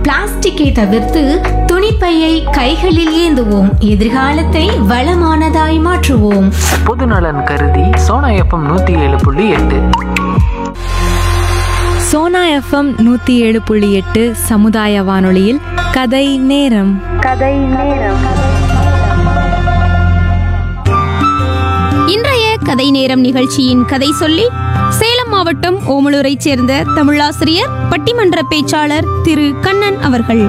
பிளாஸ்டிக்கை தவிர்த்து துணிப்பையை கைகளில் ஏந்துவோம் எதிர்காலத்தை வளமானதாய் மாற்றுவோம் பொதுநலன் கருதி சோனா எஃப்எம் நூற்றி ஏழு புள்ளி எட்டு சோனா எஃப்எம் நூற்றி ஏழு புள்ளி எட்டு சமுதாய வானொலியில் கதை நேரம் இன்றைய கதை நேரம் நிகழ்ச்சியின் கதை சொல்லி சேலம் மாவட்டம் ஓமலூரைச் சேர்ந்த தமிழாசிரியர் பட்டிமன்ற பேச்சாளர் திரு கண்ணன் அவர்கள்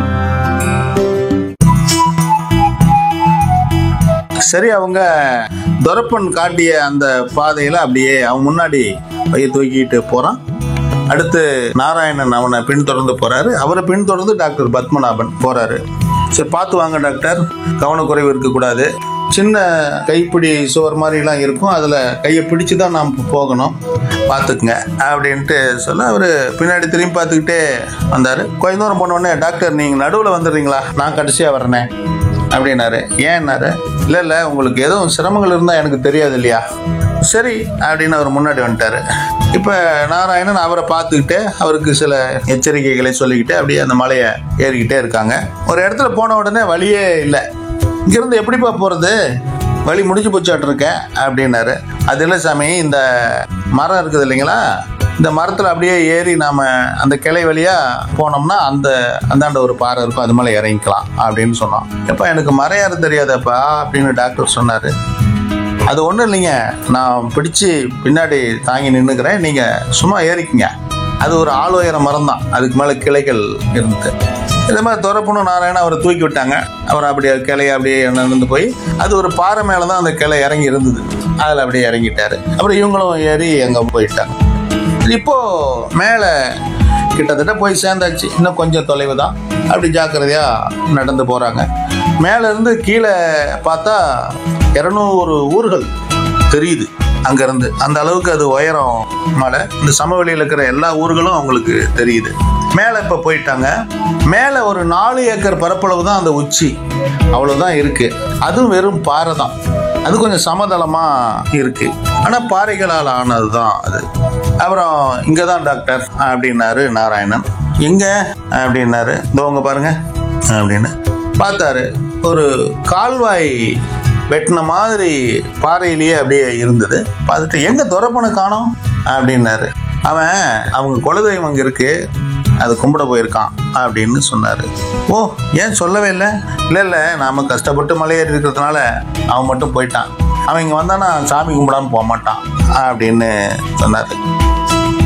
சரி அவங்க துரப்பன் காட்டிய அந்த பாதையில அப்படியே அவன் முன்னாடி பைய தூக்கிட்டு போறான் அடுத்து நாராயணன் அவனை பின்தொடர்ந்து போறாரு அவரை பின்தொடர்ந்து டாக்டர் பத்மநாபன் போறாரு சரி பார்த்து வாங்க டாக்டர் கவனக்குறைவு இருக்கக்கூடாது சின்ன கைப்பிடி சுவர் மாதிரிலாம் இருக்கும் அதில் கையை பிடிச்சு தான் நாம் போகணும் பார்த்துக்குங்க அப்படின்ட்டு சொல்ல அவர் பின்னாடி திரும்பி பார்த்துக்கிட்டே வந்தார் கொஞ்ச தூரம் போன உடனே டாக்டர் நீங்கள் நடுவில் வந்துடுறீங்களா நான் கடைசியாக வரனே அப்படின்னாரு ஏன்னாரு இல்லை இல்லை உங்களுக்கு எதுவும் சிரமங்கள் இருந்தால் எனக்கு தெரியாது இல்லையா சரி அப்படின்னு அவர் முன்னாடி வந்துட்டாரு இப்போ நாராயணன் அவரை பார்த்துக்கிட்டு அவருக்கு சில எச்சரிக்கைகளை சொல்லிக்கிட்டு அப்படியே அந்த மலையை ஏறிக்கிட்டே இருக்காங்க ஒரு இடத்துல போன உடனே வழியே இல்லை இங்கிருந்து எப்படிப்பா போகிறது வழி முடிஞ்சு போச்சாட்டிருக்க அப்படின்னாரு அது இல்லை சாமி இந்த மரம் இருக்குது இல்லைங்களா இந்த மரத்தில் அப்படியே ஏறி நாம் அந்த கிளை வழியாக போனோம்னா அந்த அந்தாண்ட ஒரு பாறை இருக்கும் அது மேலே இறங்கிக்கலாம் அப்படின்னு சொன்னோம் எப்பா எனக்கு மரம் ஏற தெரியாதப்பா அப்படின்னு டாக்டர் சொன்னார் அது ஒன்றும் இல்லைங்க நான் பிடிச்சி பின்னாடி தாங்கி நின்றுக்கிறேன் நீங்கள் சும்மா ஏறிக்குங்க அது ஒரு ஆள் உயர மரம் தான் அதுக்கு மேலே கிளைகள் இருந்தது இதே மாதிரி துறப்பணும் நாராயணன் அவரை தூக்கி விட்டாங்க அவர் அப்படியே கிளைய அப்படியே நடந்து போய் அது ஒரு பாறை மேலே தான் அந்த கிளை இறங்கி இருந்தது அதில் அப்படியே இறங்கிட்டாரு அப்புறம் இவங்களும் ஏறி அங்கே போயிட்டாங்க இப்போ மேலே கிட்டத்தட்ட போய் சேர்ந்தாச்சு இன்னும் கொஞ்சம் தொலைவு தான் அப்படி ஜாக்கிரதையாக நடந்து போகிறாங்க மேலே இருந்து கீழே பார்த்தா இரநூறு ஊர்கள் தெரியுது அங்கேருந்து அந்த அளவுக்கு அது உயரம் மலை இந்த சமவெளியில் இருக்கிற எல்லா ஊர்களும் அவங்களுக்கு தெரியுது மேலே இப்போ போயிட்டாங்க மேலே ஒரு நாலு ஏக்கர் பரப்பளவு தான் அந்த உச்சி அவ்வளோதான் இருக்குது அதுவும் வெறும் பாறை தான் அது கொஞ்சம் சமதளமாக இருக்குது ஆனால் பாறைகளால் ஆனது தான் அது அப்புறம் இங்கே தான் டாக்டர் அப்படின்னாரு நாராயணன் எங்கே அப்படின்னாரு இதோங்க பாருங்க அப்படின்னு பார்த்தாரு ஒரு கால்வாய் வெட்டின மாதிரி பாறையிலேயே அப்படியே இருந்தது பார்த்துட்டு எங்கே துறப்பனை காணோம் அப்படின்னாரு அவன் அவங்க குலதெய்வம் அங்கே இருக்கு அது கும்பிட போயிருக்கான் அப்படின்னு சொன்னார் ஓ ஏன் சொல்லவே இல்லை இல்லை இல்லை நாம் கஷ்டப்பட்டு மலையேறி இருக்கிறதுனால அவன் மட்டும் போயிட்டான் அவன் இங்கே வந்தானா சாமி கும்பிடாம போக மாட்டான் அப்படின்னு சொன்னார்